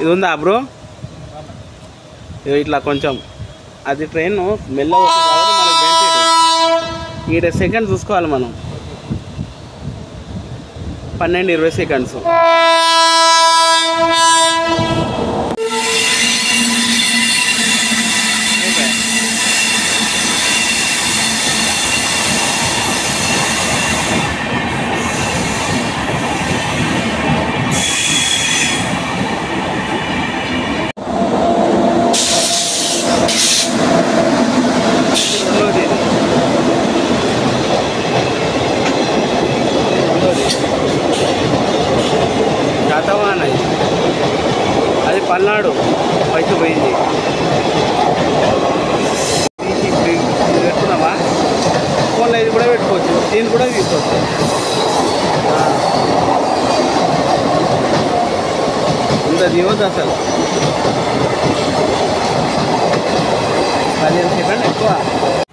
ఇది ఉందా బ్రో ఇగో ఇట్లా కొంచెం అది ట్రైన్ మెల్లగా వస్తుంది కాబట్టి మనకు బెనిఫిట్ ఈడ సెకండ్ చూసుకోవాలి మనం పన్నెండు ఇరవై సెకండ్స్ రెండోది ఇది. రెండోది. శాతవాహన ఇది. అది పల్నాడు పైకి పోయింది తీసి ఇప్పుడు ఇది పెట్టుకున్నావా ఫోన్లో ఇది కూడా పెట్టుకోవచ్చు దీన్ని కూడా తీసుకోవచ్చు ఆ. ఇంత దిగొద్దు అసలు పదిహేను సెకండ్ ఎక్కువ